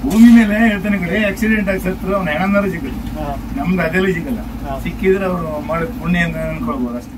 ಭೂಮಿ ಮೇಲೆ ಹೇಳ್ತಾನೆ ಕಡೆ ಆಕ್ಸಿಡೆಂಟ್ ಆಗಿ ಸತ್ರು ಅವ್ನ ಹೆಣಂದಾರು ಸಿಗಲ್ಲ ನಮ್ದು ಅದೆಲ್ಲ ಸಿಗಲ್ಲ ಹಾ. ಸಿಕ್ಕಿದ್ರೆ ಅವರು ಮಾಡಿದ ಪುಣ್ಯ ಅಂತ ಅನ್ಕೊಳ್ಬೋದು ಅಷ್ಟೇ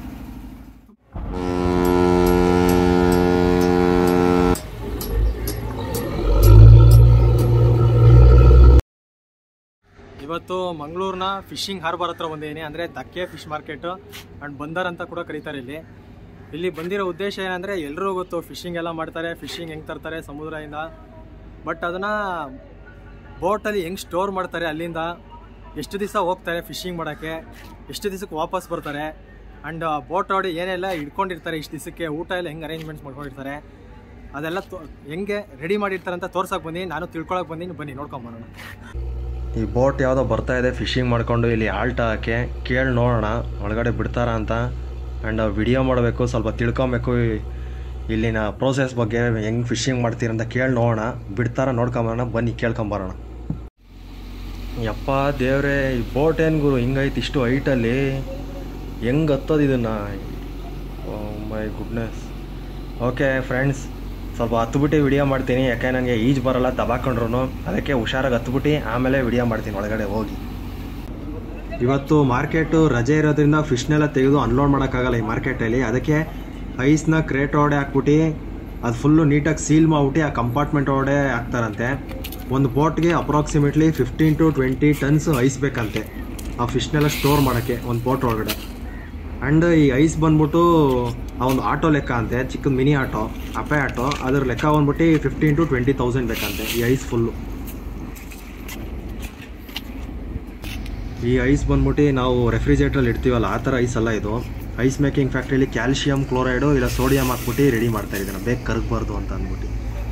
ಇವತ್ತು ಮಂಗಳೂರಿನ ಫಿಶಿಂಗ್ ಹಾರ್ಬರ್ ಹತ್ರ ಬಂದಿದ್ದೀನಿ ಅಂದರೆ ದಕ್ಕೆ ಫಿಶ್ ಮಾರ್ಕೆಟು ಆ್ಯಂಡ್ ಬಂದರ್ ಅಂತ ಕೂಡ ಕರೀತಾರೆ ಇಲ್ಲಿ ಇಲ್ಲಿ ಬಂದಿರೋ ಉದ್ದೇಶ ಏನಂದರೆ ಎಲ್ಲರೂ ಗೊತ್ತು ಫಿಶಿಂಗ್ ಎಲ್ಲ ಮಾಡ್ತಾರೆ ಫಿಶಿಂಗ್ ಹೆಂಗೆ ತರ್ತಾರೆ ಸಮುದ್ರದಿಂದ ಬಟ್ ಅದನ್ನು ಬೋಟಲ್ಲಿ ಹೆಂಗೆ ಸ್ಟೋರ್ ಮಾಡ್ತಾರೆ ಅಲ್ಲಿಂದ ಎಷ್ಟು ದಿವಸ ಹೋಗ್ತಾರೆ ಫಿಶಿಂಗ್ ಮಾಡೋಕ್ಕೆ ಎಷ್ಟು ದಿವಸಕ್ಕೆ ವಾಪಸ್ ಬರ್ತಾರೆ ಆ್ಯಂಡ್ ಬೋಟ್ ನೋಡಿ ಏನೆಲ್ಲ ಇಟ್ಕೊಂಡಿರ್ತಾರೆ ಇಷ್ಟು ದಿವಸಕ್ಕೆ ಊಟ ಎಲ್ಲ ಹೆಂಗೆ ಅರೇಂಜ್ಮೆಂಟ್ಸ್ ಮಾಡ್ಕೊಂಡಿರ್ತಾರೆ ಅದೆಲ್ಲ ತೋ ಹೆಂಗೆ ರೆಡಿ ಮಾಡಿರ್ತಾರೆ ಅಂತ ತೋರ್ಸಕ್ಕೆ ಬಂದು ನಾನು ತಿಳ್ಕೊಳಕ್ಕೆ ಬಂದೀನಿ ಬನ್ನಿ ನೋಡ್ಕೊಂಬರೋಣ ಈ ಬೋಟ್ ಯಾವುದೋ ಬರ್ತಾ ಇದೆ ಫಿಶಿಂಗ್ ಮಾಡ್ಕೊಂಡು ಇಲ್ಲಿ ಆಲ್ಟ್ ಹಾಕಿ ಕೇಳಿ ನೋಡೋಣ ಒಳಗಡೆ ಬಿಡ್ತಾರಾ ಅಂತ ಆ್ಯಂಡ್ ವಿಡಿಯೋ ಮಾಡಬೇಕು ಸ್ವಲ್ಪ ತಿಳ್ಕೊಬೇಕು ಈ- ಇಲ್ಲಿನ ಪ್ರೋಸೆಸ್ ಬಗ್ಗೆ ಹೆಂಗೆ ಫಿಶಿಂಗ್ ಮಾಡ್ತೀರ ಅಂತ ಕೇಳಿ ನೋಡೋಣ ಬಿಡ್ತಾರ ನೋಡ್ಕೊಂಬರೋಣ ಬನ್ನಿ ಕೇಳ್ಕೊಂಬರೋಣ ಯಪ್ಪ ದೇವ್ರೆ ಈ ಬೋಟ್ ಏನು ಗುರು ಹಿಂಗೈತಿ ಇಷ್ಟು ಹೈಟಲ್ಲಿ ಹೆಂಗೆ ಹತ್ತೋದು ಇದನ್ನು ಮೈ ಗುಡ್ನೆಸ್ ಓಕೆ ಫ್ರೆಂಡ್ಸ್ ಸ್ವಲ್ಪ ಹತ್ಬಿಟ್ಟು ವಿಡಿಯೋ ಮಾಡ್ತೀನಿ ಯಾಕೆ ನನಗೆ ಈಜು ಬರಲ್ಲ ದಬಾಕೊಂಡ್ರು ಅದಕ್ಕೆ ಹುಷಾರಾಗಿ ಹತ್ಬಿಟ್ಟು ಆಮೇಲೆ ವಿಡಿಯೋ ಮಾಡ್ತೀನಿ ಒಳಗಡೆ ಹೋಗಿ ಇವತ್ತು ಮಾರ್ಕೆಟು ರಜೆ ಇರೋದ್ರಿಂದ ಫಿಶ್ನೆಲ್ಲ ತೆಗೆದು ಅನ್ಲೋಡ್ ಮಾಡೋಕ್ಕಾಗಲ್ಲ ಈ ಮಾರ್ಕೆಟಲ್ಲಿ ಅದಕ್ಕೆ ಐಸ್ನ ಕ್ರೇಟ್ ಒಳಗಡೆ ಹಾಕ್ಬಿಟ್ಟು ಅದು ಫುಲ್ಲು ನೀಟಾಗಿ ಸೀಲ್ ಮಾಡ್ಬಿಟ್ಟು ಆ ಕಂಪಾರ್ಟ್ಮೆಂಟ್ ಒಳಗಡೆ ಹಾಕ್ತಾರಂತೆ ಒಂದು ಬೋಟ್ಗೆ approximately fifteen to twenty tons ice ಬೇಕಂತೆ ಆ ಫಿಶ್ನೆಲ್ಲ ಸ್ಟೋರ್ ಮಾಡೋಕ್ಕೆ ಒಂದು ಬೋಟ್ ಒಳಗಡೆ ಆ್ಯಂಡ್ ಈ ಐಸ್ ಬಂದ್ಬಿಟ್ಟು ಆ ಒಂದು ಆಟೋ ಲೆಕ್ಕ ಅಂತೆ ಚಿಕ್ಕದ ಮಿನಿ ಆಟೋ ಅಪೆ ಆಟೋ ಅದ್ರ ಲೆಕ್ಕ ಬಂದ್ಬಿಟ್ಟು ಫಿಫ್ಟೀನ್ ಟು ಟ್ವೆಂಟಿ ತೌಸಂಡ್ ಬೇಕಂತೆ ಈ ಐಸ್ ಫುಲ್ಲು ಈ ಐಸ್ ಬಂದ್ಬಿಟ್ಟು ನಾವು ರೆಫ್ರಿಜರೇಟ್ರಲ್ಲಿ ಇಡ್ತೀವಲ್ಲ ಆ ಥರ ಐಸ್ ಅಲ್ಲ ಇದು ಐಸ್ ಮೇಕಿಂಗ್ ಫ್ಯಾಕ್ಟ್ರಿಲಿ ಕ್ಯಾಲ್ಶಿಯಂ ಕ್ಲೋರೈಡು ಇಲ್ಲ ಸೋಡಿಯಂ ಹಾಕ್ಬಿಟ್ಟು ರೆಡಿ ಮಾಡ್ತಾರೆ ಇದನ್ನು ಬೇಗ ಕರಗಬಾರ್ದು ಅಂತ ಅಂದ್ಬಿಟ್ಟು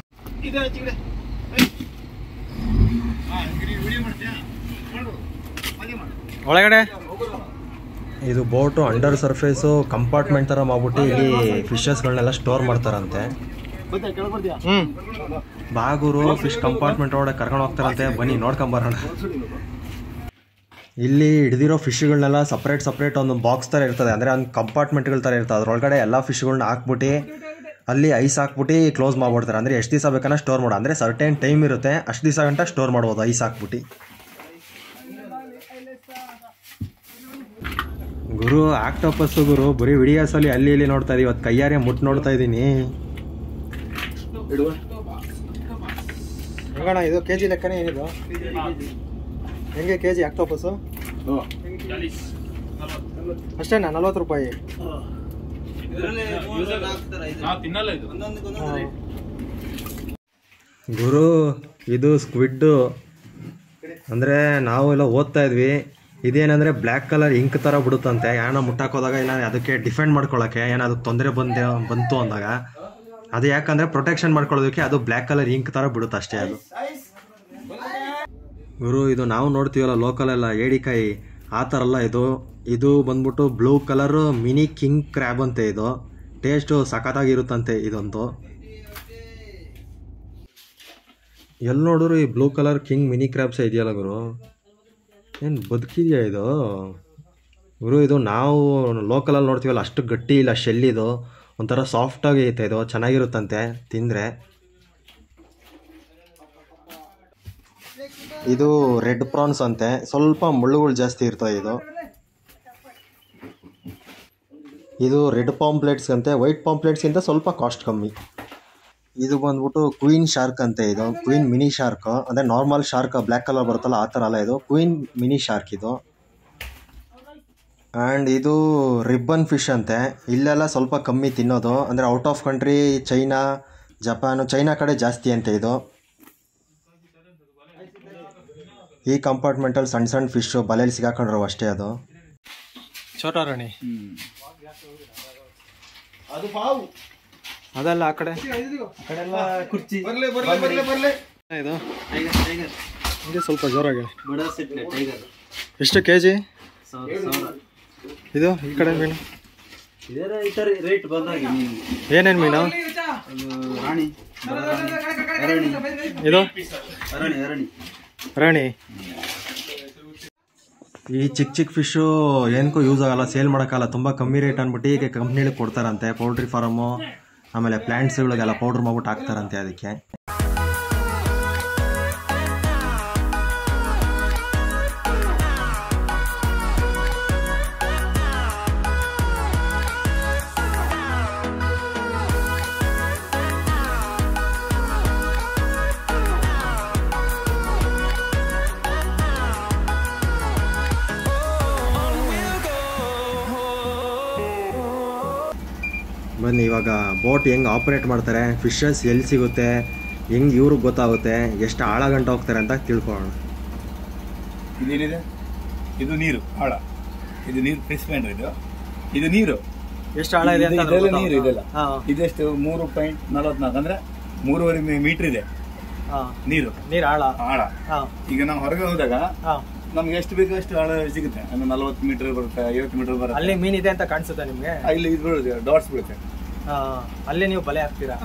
ಒಳಗಡೆ ಇದು ಬೋಟು ಅಂಡರ್ ಸರ್ಫೇಸು ಕಂಪಾರ್ಟ್ಮೆಂಟ್ ಥರ ಮಾಡ್ಬಿಟ್ಟು ಇಲ್ಲಿ ಫಿಶಸ್ಗಳನ್ನೆಲ್ಲ ಸ್ಟೋರ್ ಮಾಡ್ತಾರಂತೆ ಹ್ಞೂ ಬಾಗೂರು ಫಿಶ್ ಕಂಪಾರ್ಟ್ಮೆಂಟ್ ಒಳಗಡೆ ಕರ್ಕೊಂಡು ಹೋಗ್ತಾರಂತೆ ಬನ್ನಿ ನೋಡ್ಕೊಂಬರೋಣ ಇಲ್ಲಿ ಹಿಡಿದಿರೋ ಫಿಶ್ಗಳನ್ನೆಲ್ಲ ಸಪ್ರೇಟ್ ಸಪ್ರೇಟ್ ಒಂದು ಬಾಕ್ಸ್ ಥರ ಇರ್ತದೆ ಅಂದರೆ ಒಂದು ಕಂಪಾರ್ಟ್ಮೆಂಟ್ಗಳ ಥರ ಇರ್ತದೆ ಅದ್ರೊಳಗಡೆ ಎಲ್ಲ ಫಿಶ್ಗಳನ್ನ ಹಾಕ್ಬಿಟ್ಟು ಅಲ್ಲಿ ಐಸ್ ಹಾಕ್ಬಿಟ್ಟು ಕ್ಲೋಸ್ ಮಾಡ್ಬಿಡ್ತಾರೆ ಅಂದರೆ ಎಷ್ಟು ದಿವಸ ಬೇಕನ್ನ ಸ್ಟೋರ್ ಮಾಡೋ ಅಂದರೆ ಸರ್ಟೇನ್ ಟೈಮ್ ಇರುತ್ತೆ ಅಷ್ಟು ದಿವಸ ಗಂಟ ಸ್ಟೋರ್ ಮಾಡ್ಬೋದು ಐಸ್ ಹಾಕ್ಬಿಟ್ಟು ಗುರು ಆಕ್ಟೋಪಸ್ಸು ಗುರು ಬರೀ ವಿಡಿಯೋಸಲ್ಲಿ ಅಲ್ಲಿ ಇಲ್ಲಿ ನೋಡ್ತಾ ಇದೀವಿ ಇವತ್ತು ಕೈಯಾರೆ ಮುಟ್ಟು ನೋಡ್ತಾ ಇದ್ದೀನಿ ಹೆಂಗಣ್ಣ ಇದು ಕೆ ಜಿ ಲೆಕ್ಕನೇ ಏನಿದು ಹೆಂಗೆ ಕೆ ಜಿ ಆಕ್ಟೋಪಸ್ಸು ಅಷ್ಟೇನಾ ನಲ್ವತ್ತು ರೂಪಾಯಿ ತಿನ್ನಲ್ಲ ಇದು ಗುರು ಇದು ಸ್ಕ್ವಿಡ್ ಅಂದರೆ ನಾವು ಎಲ್ಲ ಓದ್ತಾ ಇದ್ವಿ ಇದೇನಂದ್ರೆ ಬ್ಲ್ಯಾಕ್ ಕಲರ್ ಇಂಕ್ ಥರ ಬಿಡುತ್ತಂತೆ ಯಾರನ್ನ ಮುಟ್ಟಾಕೋದಾಗ ಇಲ್ಲ ಅದಕ್ಕೆ ಡಿಫೆಂಡ್ ಮಾಡ್ಕೊಳ್ಳೋಕೆ ಏನೋ ಅದಕ್ಕೆ ತೊಂದರೆ ಬಂದೆ ಬಂತು ಅಂದಾಗ ಅದು ಯಾಕಂದ್ರೆ ಪ್ರೊಟೆಕ್ಷನ್ ಮಾಡ್ಕೊಳ್ಳೋದಕ್ಕೆ ಅದು ಬ್ಲ್ಯಾಕ್ ಕಲರ್ ಇಂಕ್ ಥರ ಬಿಡುತ್ತೆ ಅಷ್ಟೇ ಅದು ಗುರು ಇದು ನಾವು ನೋಡ್ತೀವಲ್ಲ ಲೋಕಲ್ ಎಲ್ಲ ಏಡಿಕಾಯಿ ಆ ಥರ ಅಲ್ಲ ಇದು ಇದು ಬಂದ್ಬಿಟ್ಟು blue colour mini king crab ಅಂತೆ ಇದು ಟೇಸ್ಟು ಸಖತ್ತಾಗಿರುತ್ತಂತೆ ಇದೊಂದು ಎಲ್ಲಿ ನೋಡಿದ್ರು ಈ blue colour king mini crabs ಇದೆಯಲ್ಲ ಗುರು ಏನು ಬದುಕಿದೆಯಾ ಇದು ಗುರು ಇದು ನಾವು ಲೋಕಲಲ್ಲಿ ನೋಡ್ತೀವಲ್ಲ ಅಷ್ಟು ಗಟ್ಟಿ ಇಲ್ಲ ಶೆಲ್ ಇದು ಒಂಥರ ಸಾಫ್ಟಾಗಿ ಐತೆ ಇದು ಚೆನ್ನಾಗಿರುತ್ತಂತೆ ತಿಂದರೆ ಇದು ರೆಡ್ ಪ್ರಾನ್ಸ್ ಅಂತೆ ಸ್ವಲ್ಪ ಮುಳ್ಳುಗಳು ಜಾಸ್ತಿ ಇರ್ತವೆ ಇದು ಇದು ರೆಡ್ ಪಾಂಪ್ಲೆಟ್ಸ್ ಅಂತೆ ವೈಟ್ ಪಾಂಪ್ಲೆಟ್ಸ್ಗಿಂತ ಸ್ವಲ್ಪ ಕಾಸ್ಟ್ ಕಮ್ಮಿ ಇದು ಬಂದ್ಬಿಟ್ಟು ಕ್ವೀನ್ ಶಾರ್ಕ್ ಅಂತೆ ಇದು ಕ್ವೀನ್ ಮಿನಿ ಶಾರ್ಕ್ ಅಂದರೆ ನಾರ್ಮಲ್ ಶಾರ್ಕ್ ಬ್ಲ್ಯಾಕ್ ಕಲರ್ ಬರುತ್ತಲ್ಲ ಆ ಥರ ಅಲ್ಲ ಇದು ಕ್ವೀನ್ ಮಿನಿ ಶಾರ್ಕ್ ಇದು ಆ್ಯಂಡ್ ಇದು ರಿಬ್ಬನ್ ಫಿಶ್ ಅಂತೆ ಇಲ್ಲೆಲ್ಲ ಸ್ವಲ್ಪ ಕಮ್ಮಿ ತಿನ್ನೋದು ಅಂದರೆ out of country China Japan China ಕಡೆ ಜಾಸ್ತಿ ಅಂತೆ ಇದು ಈ ಕಂಪಾರ್ಟ್ಮೆಂಟಲ್ಲಿ ಸಣ್ಣ ಸಣ್ಣ ಫಿಶ್ಶು ಬಲೆಯಲ್ಲಿ ಸಿಗಾಕೊಂಡ್ರು ಅಷ್ಟೇ ಅದು ಛೋಟಾ ರಾಣಿ ಅದು ಬಾವು ಅದಲ್ಲ ಆ ಕಡೆ ಕಡೆಲ್ಲ ಕುರ್ಚಿ ಬರ್ಲೆ ಬರ್ಲೆ ಬರ್ಲೆ ಬರ್ಲೆ ಇದು ಹಿಂಗೆ ಸ್ವಲ್ಪ ಜೋರಾಗಿ ಬಡ ಸೆಟ್ ಟೈಗರ್ ಎಷ್ಟು ಕೆ ಜಿ ಸಾವಿರ ಸಾವಿರ ಇದು ಈ ಕಡೆ ಮೀನು ಇದರ ಇತರ ರೇಟ್ ಬಂದಾಗೆ ನೀವು ಏನೇನು ಮೀನು ಅದು ರಾಣಿ ಬಡರಾಣಿ, ಅರಣಿ ಇದು ಅರಣಿ ಅರಣಿ ರಾಣಿ ಈ ಚಿಕ್ಕ ಚಿಕ್ಕ ಫಿಶ್ಶು ಏನಕ್ಕೂ ಯೂಸ್ ಆಗಲ್ಲ ಸೇಲ್ ಮಾಡೋಕ್ಕಲ್ಲ ತುಂಬ ಕಮ್ಮಿ ರೇಟ್ ಅಂದ್ಬಿಟ್ಟು ಈಗ ಕಂಪ್ನಿಗಳಿಗೆ ಕೊಡ್ತಾರಂತೆ ಪೌಲ್ಟ್ರಿ ಫಾರಮು ಆಮೇಲೆ ಪ್ಲ್ಯಾಂಟ್ಸ್ಗಳಿಗೆಲ್ಲ ಪೌಡ್ರ್ ಮಾಡ್ಬಿಟ್ಟು ಹಾಕ್ತಾರಂತೆ ಅದಕ್ಕೆ ಬನ್ನಿ ಇವಾಗ ಬೋಟ್ ಹೆಂಗೆ ಆಪ್ರೇಟ್ ಮಾಡ್ತಾರೆ ಫಿಶಸ್ ಎಲ್ಲಿ ಸಿಗುತ್ತೆ ಹೆಂಗೆ ಇವ್ರಿಗೆ ಗೊತ್ತಾಗುತ್ತೆ ಎಷ್ಟು ಆಳ ಗಂಟೆ ಹೋಗ್ತಾರೆ ಅಂತ ತಿಳ್ಕೊಳ್ಳೋಣ ಇದೇನಿದೆ ಇದು ನೀರು ಆಳ ಇದು ನೀರು ಪ್ಲೇಸ್ಮೆಂಟ್ ಇದು ಇದು ನೀರು ಎಷ್ಟು ಆಳ ಇದೆ ಅಂತ ಇದು- ಇದೆಲ್ಲ ನೀರು ಇದೆಲ್ಲ ಹಾ ಇದೆಷ್ಟು ಮೂರು ಪಾಯಿಂಟ್ ನಲವತ್ನಾಲ್ಕು ಅಂದ್ರೆ ಮೂರುವರೆ ಮೀಟರ್ ಇದೆ ಹಾ ನೀರು ನೀರ್ ಆಳ ಆಳ ಹಾ ಈಗ ನಾವು ಹೊರಗೆ ಹೋದಾಗ ಹಾ ನಮ್ಗೆ ಎಷ್ಟು ಬೇಕೋ ಅಷ್ಟು ಆಳ ಸಿಗುತ್ತೆ ಅಂದ್ರೆ ನಲವತ್ತು ಮೀಟರ್ ಬರುತ್ತೆ ಐವತ್ತು ಮೀಟರ್ ಬರುತ್ತೆ ಅಲ್ಲಿ ಮೀನ್ ಇದೆ ಅಂತ ಕಾಣಿಸುತ್ತೆ ನಿಮ್ಗೆ ಆ, ಇಲ್ಲಿ ಇದು ಬೀಳುತ್ತೆ ಡಾಟ್ಸ್ ಬೀಳುತ್ತೆ ಹಾ ಅಲ್ಲಿ ನೀವು ಬಲೆ ಹಾಕ್ತೀರಾ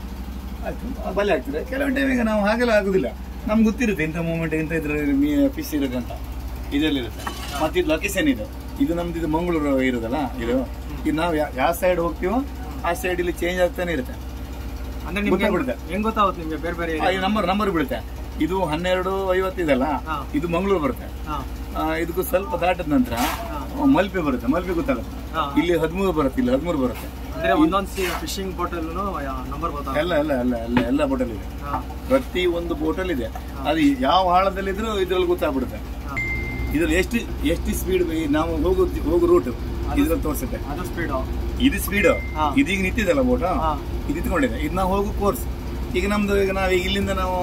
ಆಯ್ತು ಆ, ಬಲೆ ಆಗ್ತದೆ ಕೆಲವು ಟೈಮ್ ಈಗ ನಾವು ಹಾಗೆಲ್ಲ ಆಗುದಿಲ್ಲ ನಮ್ಗೆ ಗೊತ್ತಿರುತ್ತೆ ಇಂಥ ಮೂಮೆಂಟ್ ಇಂಥ ಇದ್ರ ಫಿಶ್ ಇರುತ್ತೆ ಅಂತ ಇದರಲ್ಲಿರುತ್ತೆ ಮತ್ತೆ ಇದು ಲೊಕೇಶನ್ ಇದು ಇದು ನಮ್ದು ಇದು ಮಂಗಳೂರು ಇರೋದಲ್ಲ ಇದು ಇದು ನಾವು ಯಾ- ಯಾವ ಸೈಡ್ ಹೋಗ್ತೀವೋ ಆ ಸೈಡ್ ಇಲ್ಲಿ ಚೇಂಜ್ ಆಗ್ತಾನೆ ಇರುತ್ತೆ ಅಂದ್ರೆ ನಿಮ್ಗೆ ಗೊತ್ತಾಗ್ಬಿಡುತ್ತೆ. ಹೆಂಗ್ ಗೊತ್ತಾಗುತ್ತೆ ನಿಮ್ಗೆ ಬೇರೆ ಬೇರೆ ಆ, ಈ ನಂಬರ್ ನಂಬರ್ ಬೀಳುತ್ತೆ ಇದು ಹನ್ನೆರಡು ಐವತ್ತು ಇದೆಲ್ಲ ಹಾ. ಇದು ಮಂಗಳೂರು ಬರುತ್ತೆ ಹಾ ಆ, ಇದಕ್ಕೂ ಸ್ವಲ್ಪ ದಾಟದ ನಂತರ ಮಲ್ಪೆ ಬರುತ್ತೆ ಮಲ್ಪೆ ಗೊತ್ತಾಗುತ್ತೆ ಹಾ. ಇಲ್ಲಿ ಹದಿಮೂರು ಬರುತ್ತೆ ಇಲ್ಲಿ ಹದಿಮೂರು ಬರುತ್ತೆ ಅಂದ್ರೆ ಒಂದೊಂದ್ ಫಿಶಿಂಗ್ ಬೋಟ್ ಅಲ್ಲೂ ನಂಬರ್ ಗೊತ್ತಾಗುತ್ತೆ ಎಲ್ಲ ಎಲ್ಲ ಎಲ್ಲ ಎಲ್ಲ ಎಲ್ಲ ಬೋಟಲ್ ಇದೆ ಹಾ ಪ್ರತಿ ಒಂದು ಬೋಟಲ್ ಇದೆ ಅದು ಯಾವ ಆಳದಲ್ಲಿದ್ರು ಇದ್ರಲ್ಲಿ ಗೊತ್ತಾಗ್ಬಿಡುತ್ತೆ ಹಾ. ಇದ್ರಲ್ಲಿ ಎಷ್ಟು ಎಷ್ಟು ಸ್ಪೀಡ್ ನಾವು ಹೋಗೋ ಹೋಗೋ ರೂಟ್ ಇದ್ರಲ್ಲಿ ತೋರಿಸುತ್ತೆ ಅದು ಸ್ಪೀಡು ಇದು ಸ್ಪೀಡ್ ಹಾ. ಇದೀಗ ನಿಂತಿದೆಲ್ಲ ಬೋಟ್ ಹಾ. ಇದು ಇಟ್ಕೊಂಡಿದೆ ಇದು ನಾವು ಹೋಗೋ ಕೋರ್ಸ್ ಈಗ ನಮ್ದು ಈಗ ನಾವು ಇಲ್ಲಿಂದ ನಾವು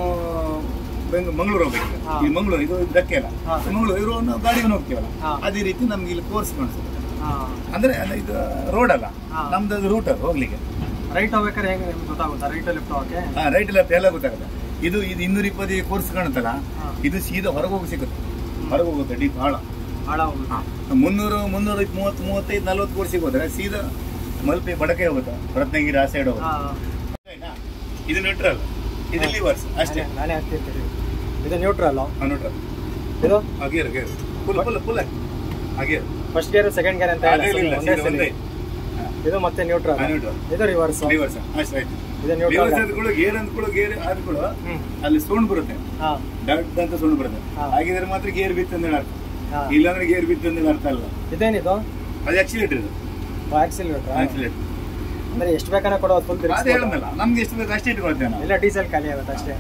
ಬೆಂಗ್ ಮಂಗಳೂರು ಹೋಗ್ಬೇಕು ಹಾ. ಈ ಮಂಗಳೂರು ಇದು ಧಕ್ಕೆ ಅಲ್ಲ ಹಾ. ಮಂಗಳೂರು ಇರೋ ನಾವು ಗಾಡಿಗೆ ಹೋಗ್ತೀವಲ್ಲ ಹಾ. ಅದೇ ರೀತಿ ನಮ್ಗೆ ಇಲ್ಲಿ ಕೋರ್ಸ್ ಕಾಣಿಸುತ್ತೆ ಹಾ ಅಂದ್ರೆ ಅದು ಇದು ರೋಡ್ ಅಲ್ಲ ಹಾ. ನಮ್ದು ಅದು ರೂಟ್ ಅದು ಹೋಗ್ಲಿಕ್ಕೆ ರೈಟ್ ಹೋಗ್ಬೇಕಾದ್ರೆ ಹೆಂಗ್ ನಿಮ್ಗೆ ಗೊತ್ತಾಗುತ್ತಾ ರೈಟ್ ಲೆಫ್ಟ್ ಹೋಗಕ್ಕೆ ರೈಟ್ ಲೆಫ್ಟ್ ಎಲ್ಲ ಗೊತ್ತಾಗುತ್ತೆ ಇದು ಇದು ಇನ್ನೂರ ಇಪ್ಪತ್ತು ಕೋರ್ಸ್ ಕಾಣುತ್ತಲ್ಲ ಹಾ. ಇದು ಸೀದಾ ಹೊರಗೆ ಹೋಗಿ ಸಿಗುತ್ತೆ ಹೊರಗೆ ಹೋಗುತ್ತೆ ಡೀಪ್ ಆಳ ಆಳ ಹೋಗುತ್ತೆ ಮುನ್ನೂರು ಮುನ್ನೂರ ಮೂವತ್ತು ಮೂವತ್ತೈದು ನಲ್ವತ್ತು ಕೋರ್ಸಿಗೆ ಹೋದ್ರೆ ಸೀದಾ ಮಲ್ಪೆ ಬಡಕೆ ಹೋಗುತ್ತೆ ರತ್ನಗಿರಿ ಆ ಸೈಡ್ ಹೋಗುತ್ತೆ ಹಾ ಇದು ನ್ಯೂಟ್ರಲ್ ಇದು ಲಿವರ್ಸ್ ಅಷ್ಟೇ ನಾನೇ- ನಾನೇ ಹಾಕ್ತಿರ್ತೀನಿ ಇದು ನ್ಯೂಟ್ರಲ್ ನ್ಯೂಟ್ರಲ್ ಇದು gear gear full full full gear first gear second gear ಅಂತ ಹೇಳಿ ಇಲ್ಲ ಒಂದೇ ಸೀದಾ ಒಂದೇ ಸಲ. ಇದು ಮತ್ತೆ ನ್ಯೂಟ್ರಲ್ ನ್ಯೂಟ್ರಲ್ ಇದು ರಿವರ್ಸ್ ಲಿವರ್ಸ್ ಅಷ್ಟೇ ಆಯ್ತು ಇದು ನ್ಯೂಟ್ರಲ್ ಲಿವರ್ಸ್ ಅಂದ್ಕೊಳ್ಳೋ ಗೇರ್ ಅಂದ್ಕೊಳ್ಳೋ ಗೇರ್ ಆದ್ಕೊಳ್ಳೋ ಹ್ಮ್ ಅಲ್ಲಿ ಸೌಂಡ್ ಬರುತ್ತೆ ಹಾ ಡಾಟ್ ಅಂತ ಸೌಂಡ್ ಬರುತ್ತೆ ಹಾ. ಹಾಗಿದ್ರೆ ಮಾತ್ರ ಗೇರ್ ಬಿತ್ತು ಅಂದ್ರೆ ಅರ್ಥ ಹಾ ಇಲ್ಲಾಂದ್ರೆ ಗೇರ್ ಬಿತ್ತು ಅಂದ್ರೆ ಅರ್ಥ ಅಲ್ಲ ಇದೇನಿದು ಅದು ಆಕ್ಸಿಲೇಟರ್ ಇದು ಆಕ್ಸಿಲೇಟರ್ ಆಕ್ಸಿಲೇಟರ್ ಅಂದ್ರೆ ಎಷ್ಟು ಬೇಕಾನ ಕೊಡೋದು ಫುಲ್ ಅದೇ ಹೇಳಂದಲ್ಲ ನಮ್ಗೆ ಎಷ್ಟು ಬೇಕು ಅಷ್ಟೇ ಇಟ್ಕೊಳ್ತೇವೆ ನಾವು ಇಲ್ಲ ಡೀಸೆಲ್ ಖಾಲಿ ಆಗುತ್ತೆ ಅಷ್ಟೇ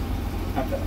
ಆ ಥರ.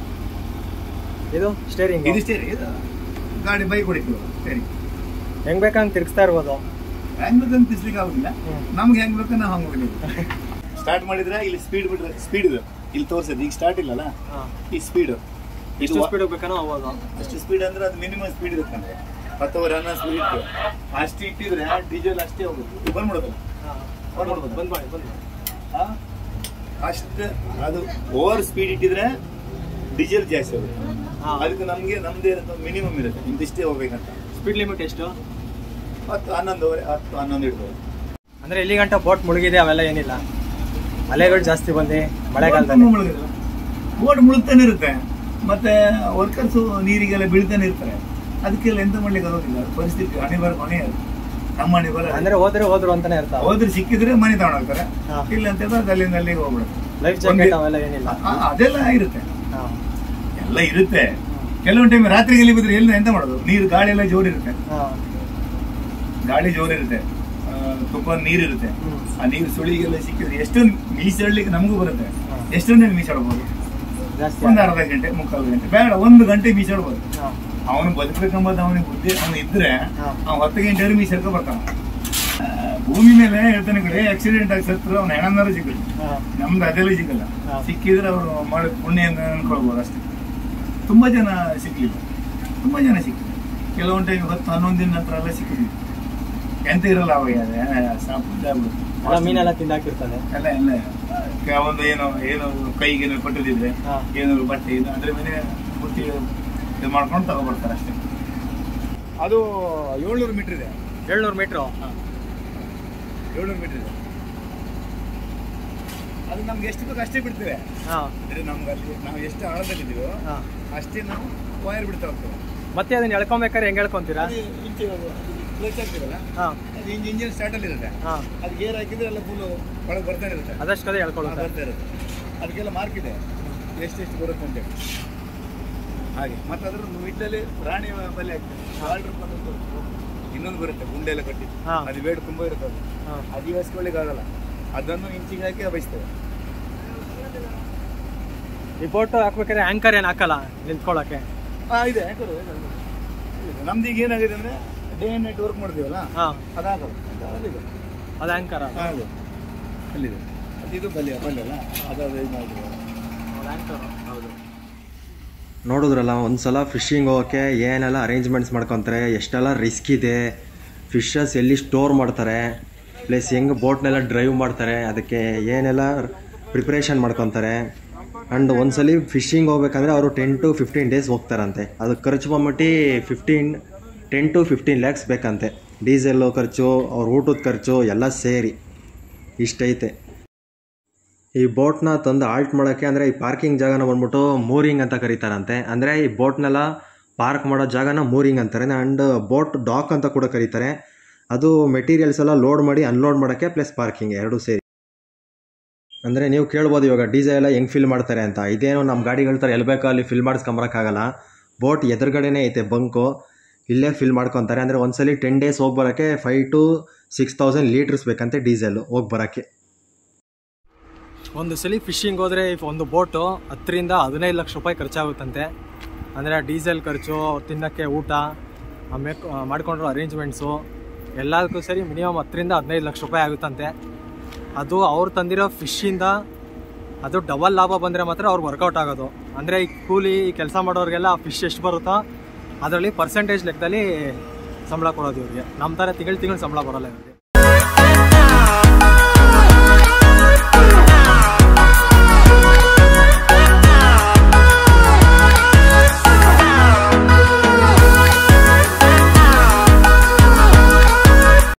ಇದು ಸ್ಟೇರಿಂಗ್ ಇದಿಷ್ಟೇ ರೀ, ಇದು ಗಾಡಿ ಬೈಕ್ ಹೊಡಿತೀವಿ ಸರಿ ಹೆಂಗ್ ಬೇಕಂತ ತಿರ್ಗಿಸ್ತಾ ಇರ್ಬೋದು ಹೆಂಗ್ ಬೇಕಂತ ತಿರ್ಸ್ಲಿಕ್ಕೆ ಆಗುದಿಲ್ಲ ಹ್ಮ್. ನಮ್ಗೆ ಹೆಂಗ್ ಬೇಕು ನಾವು ಹಂಗೆ ಹೋಗ್ಲಿ ಸ್ಟಾರ್ಟ್ ಮಾಡಿದ್ರೆ ಇಲ್ಲಿ ಸ್ಪೀಡ್ ಬಿಟ್ರೆ ಸ್ಪೀಡ್ ಇದು ಇಲ್ಲಿ ತೋರ್ಸೋದು ಈಗ ಸ್ಟಾರ್ಟ್ ಇಲ್ಲಲ್ಲ ಹಾ. ಈ ಸ್ಪೀಡ್ ಎಷ್ಟು ಸ್ಪೀಡ್ ಹೋಗ್ಬೇಕನೋ ಹೋಗೋದು ಅಷ್ಟು ಸ್ಪೀಡ್ ಅಂದ್ರೆ ಅದು ಮಿನಿಮಮ್ ಸ್ಪೀಡ್ ಇರುತ್ತೆ ಅಂದ್ರೆ ಹತ್ತುವರೆ ಹನ್ನೊಂದು ಸ್ಪೀಡ್ ಇಟ್ಟು ಅಷ್ಟು ಇಟ್ಟಿದ್ರೆ ಡೀಸೆಲ್ ಅಷ್ಟೇ ಹೋಗುತ್ತೆ ಇದು ಬಂದ್ಬಿಡೋದಲ್ಲ ಹಾ. ಬಂದ್ ಮಾಡ್ಬೋದು. ಬಂದ್ ಮಾಡಿ ಬಂದ್ ಮಾಡಿ. ಆ? ಅಷ್ಟು ಅದು ಓವರ್ ಸ್ಪೀಡ್ ಇಟ್ಟಿದ್ರೆ ಡೀಸೆಲ್ ಜಾಸ್ತಿ ಹೋಗುತ್ತೆ ಹಾ. ಅದಕ್ಕೆ ನಮ್ಗೆ ನಮ್ದೇ ಮಿನಿಮಮ್ ಇರುತ್ತೆ ಇಂತಿಷ್ಟೇ ಹೋಗ್ಬೇಕಂತ ಸ್ಪೀಡ್ ಲಿಮಿಟ್ ಎಷ್ಟು ಹತ್ತು ಹನ್ನೊಂದುವರೆ ಹತ್ತು ಹನ್ನೊಂದು ಇಡ್ಬೋದು ಅಂದ್ರೆ ಇಲ್ಲಿ ಗಂಟ ಬೋಟ್ ಮುಳುಗಿದೆ ಅವೆಲ್ಲ ಏನಿಲ್ಲ ಅಲೆಗಳು ಜಾಸ್ತಿ ಬಂದು ಮಳೆಗಾಲದಲ್ಲಿ ಬೋಟ್ ಮುಳುಗ್ತಾನೆ ಇರುತ್ತೆ ಮತ್ತೆ ವರ್ಕರ್ಸ್ ನೀರಿಗೆಲ್ಲ ಬೀಳ್ತಾನೆ ಇರ್ತಾರೆ ಅದಕ್ಕೆಲ್ಲ ಎಂತ ಮಾಡ್ಲಿಕ್ಕೆ ಆಗೋದಿಲ್ಲ ಪರಿಸ್ಥಿತಿ ಹಣೆ ಬರ ಕೊನೆ ಅದು. ನಮ್ಮ ಹಣೆ ಬರ ಅಂದ್ರೆ ಹೋದ್ರೆ ಹೋದ್ರು ಅಂತಾನೆ ಇರ್ತಾವ ಹೋದ್ರೆ ಸಿಕ್ಕಿದ್ರೆ ಮನೆ ತಗೊಂಡೋಗ್ತಾರೆ ಹಾ. ಇಲ್ಲ ಅಂತ ಹೇಳಿದ್ರೆ ಅದು ಅಲ್ಲಿಂದ ಅಲ್ಲಿಗೆ ಹೋಗ್ಬಿಡುತ್ತೆ ಲೈಫ್ ಜಾಕೆಟ್ ಅವೆಲ್ಲ ಏನಿಲ್ಲ ಆ, ಅದೆಲ್ಲ ಇರುತ್ತೆ ಹಾ. ಎಲ್ಲ ಇರುತ್ತೆ ಕೆಲವೊಂದು ಟೈಮ್ ರಾತ್ರಿಗೆ ಎಲ್ಲಿ ಬಿದ್ರೆ ಎಲ್ಲಿ ಎಂತ ಮಾಡೋದು ನೀರು ಗಾಳಿ ಎಲ್ಲ ಜೋರಿರುತ್ತೆ ಹಾ. ಗಾಳಿ ಜೋರಿರುತ್ತೆ ಆ, ತುಪ್ಪ ನೀರಿರುತ್ತೆ ಹ್ಮ್. ಆ ನೀರು ಸುಳಿಗೆಲ್ಲ ಸಿಕ್ಕಿದ್ರೆ ಎಷ್ಟೊಂದು ಮೀಸಾಡ್ಲಿಕ್ಕೆ ನಮಗೂ ಬರುತ್ತೆ ಹಾ. ಎಷ್ಟೊಂದು ಮೀಸಾಡ್ಬೋದು ಜಾಸ್ತಿ ಒಂದು ಅರ್ಧ ಗಂಟೆ ಮುಕ್ಕಾಲು ಗಂಟೆ ಬೇಡ ಒಂದು ಗಂಟೆ ಮೀಸಾಡ್ಬೋದು ಹಾ. ಅವನು ಬದುಕಬೇಕೆಂಬುದು ಅವನಿಗೆ ಬುದ್ಧಿ ಅವನು ಇದ್ರೆ ಹಾ. ಅವ್ನು ಹತ್ತು ಗಂಟೆ ಮೀಸಡ್ಕೊ ಬರ್ತಾನ ಆ, ಭೂಮಿ ಮೇಲೆ ಹೇಳ್ತಾನೆ ಕಡೆ ಆಕ್ಸಿಡೆಂಟ್ ಆಗಿ ಸತ್ರು ಅವ್ನ ಹೆಣನಾರು ಸಿಗಲ್ಲ ಹಾ. ನಮ್ದು ಅದೆಲ್ಲ ಸಿಗಲ್ಲ ಹಾ. ಸಿಕ್ಕಿದ್ರೆ ಅವರು ಮಾಡಿದ ಪುಣ್ಯ ಅಂತ ಅನ್ಕೊಳ್ಬೋದು ಅಷ್ಟೇ ತುಂಬಾ ಜನ ಸಿಗ್ಲಿಲ್ಲ ತುಂಬಾ ಜನ ಸಿಕ್ಕಿಲ್ಲ ಕೆಲವೊಂದು ಟೈಮ್ ಹತ್ತು ಹನ್ನೊಂದು ದಿನ ನಂತರ ಎಲ್ಲ ಸಿಕ್ಕಿದ್ವಿ ಎಂತ ಇರಲ್ಲ ಅವಾಗ ಎಲ್ಲ ಮೀನೆಲ್ಲ ತಿಂದಾಕಿರ್ತದೆ ಎಲ್ಲ ಎಲ್ಲ ಒಂದು ಏನೋ ಏನೋ ಕೈಗೆ ಏನೋ ಕೊಟ್ಟದಿದ್ರೆ ಹಾ. ಏನೋ ಬಟ್ಟೆ ಇದು ಅದ್ರ ಮೇಲೆ ಬುತ್ತಿ ಇದು ಮಾಡ್ಕೊಂಡು ತಗೊಬರ್ತಾರೆ ಅಷ್ಟೇ ಅದು ಏಳ್ನೂರು ಮೀಟರ್ ಇದೆ ಏಳ್ನೂರು ಮೀಟ್ರು ಏಳ್ನೂರು ಮೀಟರ್ ಇದೆ ಅದು ನಮ್ಗೆ ಎಷ್ಟು ಬೇಕು ಅಷ್ಟೇ ಬಿಡ್ತೇವೆ ಹಾ ಅಂದ್ರೆ ನಮ್ಗೆ ಅಲ್ಲಿ ನಾವು ಎಷ್ಟು ಆಳದಲ್ಲಿದ್ದೀವೋ ಹಾ. ಅಷ್ಟೇ ನಾವು ವೈರ್ ಬಿಡ್ತಾ ಹೋಗ್ತೇವೆ ಮತ್ತೆ ಅದನ್ನ ಎಳ್ಕೊಬೇಕಾದ್ರೆ ಹೆಂಗ್ ಹೇಳ್ಕೊಂತೀರಾ ಅದು ಇಂಚೆ ಕ್ಲಚ್ ಆಗ್ತೀವಲ್ಲ ಹಾ ಅದು ಇಂಜ್ ಇಂಜಿನ್ ಸ್ಟಾರ್ಟ್ ಅಲ್ಲಿ ಇರುತ್ತೆ ಹಾ ಅದು ಗೇರ್ ಹಾಕಿದ್ರೆ ಎಲ್ಲ ಫುಲ್ ಒಳಗೆ ಬರ್ತಾನೆ ಇರುತ್ತೆ ಅದಷ್ಟು ಕದೆ ಹಾ, ಎಳ್ಕೊಳ್ಳುತ್ತೆ ಬರ್ತಾ ಇರುತ್ತೆ ಅದಕ್ಕೆಲ್ಲ ಮಾರ್ಕ್ ಇದೆ ಎಷ್ಟೆಷ್ಟು ಬರುತ್ತೆ ಅಂತೇಳಿ ಹಾಗೆ ಮತ್ತೆ ಅದ್ರ ಮಿಡ್ಲಲ್ಲಿ ರಾಣಿ ಬಲೆ ಆಗ್ತದೆ ಆರ್ಡರ್ ಬಂದದ್ದು ಇನ್ನೊಂದು ಬರುತ್ತೆ ಗುಂಡೆ ಎಲ್ಲ ಕಟ್ಟಿ ಹಾ. ಅದು ವೇಟ್ ತುಂಬಾ ಇರುತ್ತೆ ಅದು ಹಾ ಆದಿವಾಸಿಗಳಿಗೆ ಆಗಲ್ಲ ಅದನ್ನು ಇಂಚಿಗೆ ಹಾಕಿ ಬಯಸ್ತೇವೆ ಈ ಬೋಟ್ ಹಾಕ್ಬೇಕಾದ್ರೆ ಆಂಕರ್ ಏನ್ ಹಾಕಲ್ಲ ನಿಂತ್ಕೊಳ್ಳಕ್ಕೆ ಹಾ ಇದೆ ಯಾಕಂದ್ರೆ ನಮ್ದು ಈಗ ಏನಾಗಿದೆ ಅಂದ್ರೆ ಡೇ ಅಂಡ್ ನೈಟ್ ವರ್ಕ್ ಮಾಡ್ತೀವಲ್ಲ ಹಾ ಅದಾಗಲ್ಲ ಅದಿದೆ ಅದು ಆಂಕರ್ ಹಾಗೆ ಅಲ್ಲಿದೆ ಅದು ಇದು ಬಲ್ಯ ಬಲ್ಯ ಅಲ್ಲ ಅದಾದ ಇದು ಮಾಡಿದ್ರು ಹೌದು ನೋಡಿದ್ರಲ್ಲ ಒಂದ್ಸಲ ಫಿಶಿಂಗ್ ಹೋಗೋಕ್ಕೆ ಏನೆಲ್ಲ ಅರೇಂಜ್ಮೆಂಟ್ಸ್ ಮಾಡ್ಕೊತಾರೆ ಎಷ್ಟೆಲ್ಲ ರಿಸ್ಕ್ ಇದೆ ಫಿಶಸ್ ಎಲ್ಲಿ ಸ್ಟೋರ್ ಮಾಡ್ತಾರೆ ಪ್ಲಸ್ ಹೆಂಗೆ ಬೋಟ್ನೆಲ್ಲ ಡ್ರೈವ್ ಮಾಡ್ತಾರೆ ಅದಕ್ಕೆ ಏನೆಲ್ಲ ಪ್ರಿಪ್ರೇಷನ್ ಮಾಡ್ಕೊತಾರೆ ಆ್ಯಂಡ್ ಒಂದ್ಸಲಿ ಫಿಶಿಂಗ್ ಹೋಗ್ಬೇಕಂದ್ರೆ ಅವರು ಟೆನ್ ಟು ಫಿಫ್ಟೀನ್ ಡೇಸ್ ಹೋಗ್ತಾರಂತೆ ಅದು ಖರ್ಚು ಬಂದ್ಬಿಟ್ಟು fifteen ten to fifteen lakhs ಬೇಕಂತೆ ಡೀಸೆಲ್ಲು ಖರ್ಚು ಅವ್ರ ಊಟದ ಖರ್ಚು ಎಲ್ಲ ಸೇರಿ ಇಷ್ಟೈತೆ ಈ ಬೋಟ್ನ ತಂದು ಆಲ್ಟ್ ಮಾಡೋಕ್ಕೆ ಅಂದರೆ ಈ ಪಾರ್ಕಿಂಗ್ ಜಾಗನ ಬಂದ್ಬಿಟ್ಟು ಮೂರಿಂಗ್ ಅಂತ ಕರೀತಾರಂತೆ ಅಂದರೆ ಈ ಬೋಟ್ನೆಲ್ಲ ಪಾರ್ಕ್ ಮಾಡೋ ಜಾಗನ ಮೂರಿಂಗ್ ಅಂತಾರೆ ಆ್ಯಂಡ್ ಬೋಟ್ ಡಾಕ್ ಅಂತ ಕೂಡ ಕರೀತಾರೆ ಅದು ಮೆಟೀರಿಯಲ್ಸ್ ಎಲ್ಲ ಲೋಡ್ ಮಾಡಿ ಅನ್ಲೋಡ್ ಮಾಡೋಕ್ಕೆ ಪ್ಲಸ್ ಪಾರ್ಕಿಂಗ್ ಎರಡೂ ಸೇರಿ ಅಂದರೆ ನೀವು ಕೇಳ್ಬೋದು ಇವಾಗ ಡೀಸೆಲ್ ಎಲ್ಲ ಹೆಂಗೆ ಫಿಲ್ ಮಾಡ್ತಾರೆ ಅಂತ ಇದೇನೋ ನಮ್ಮ ಗಾಡಿಗಳ ಥರ ಎಲ್ಲಿ ಬೇಕೋ ಅಲ್ಲಿ ಫಿಲ್ ಮಾಡಿಸ್ಕೊಂಬರೋಕ್ಕಾಗಲ್ಲ ಬೋಟ್ ಎದುರುಗಡೆನೇ ಐತೆ ಬಂಕು ಇಲ್ಲೇ ಫಿಲ್ ಮಾಡ್ಕೊತಾರೆ ಅಂದರೆ ಒಂದ್ಸಲಿ ಟೆನ್ ಡೇಸ್ ಹೋಗಿ ಬರೋಕ್ಕೆ five to six thousand litres ಬೇಕಂತೆ ಡೀಸೆಲ್ ಹೋಗಿ ಬರೋಕ್ಕೆ ಒಂದು ಸಲ ಫಿಶಿಂಗ್ ಹೋದರೆ ಒಂದು ಬೋಟು ಹತ್ತರಿಂದ ಹದಿನೈದು ಲಕ್ಷ ರೂಪಾಯಿ ಖರ್ಚಾಗುತ್ತಂತೆ ಅಂದರೆ ಡೀಸೆಲ್ ಖರ್ಚು ಅವ್ರು ತಿನ್ನೋಕ್ಕೆ ಊಟ ಆಮೇಲೆ ಮಾಡ್ಕೊಂಡಿರೋ ಅರೇಂಜ್ಮೆಂಟ್ಸು ಎಲ್ಲದಕ್ಕೂ ಸರಿ ಮಿನಿಮಮ್ ಹತ್ತರಿಂದ ಹದಿನೈದು ಲಕ್ಷ ರೂಪಾಯಿ ಆಗುತ್ತಂತೆ ಅದು ಅವ್ರು ತಂದಿರೋ ಫಿಶ್ಶಿಂದ ಅದು ಡಬಲ್ ಲಾಭ ಬಂದರೆ ಮಾತ್ರ ಅವ್ರಿಗೆ ವರ್ಕೌಟ್ ಆಗೋದು ಅಂದರೆ ಈ ಕೂಲಿ ಈ ಕೆಲಸ ಮಾಡೋರಿಗೆಲ್ಲ ಫಿಶ್ ಎಷ್ಟು ಬರುತ್ತೋ ಅದರಲ್ಲಿ ಪರ್ಸೆಂಟೇಜ್ ಲೆಕ್ಕದಲ್ಲಿ ಸಂಬಳ ಕೊಡೋದು ಇವ್ರಿಗೆ ನಮ್ಮ ಥರ ತಿಂಗಳು ತಿಂಗಳು ಸಂಬಳ ಬರೋಲ್ಲ ಇವ್ರಿಗೆ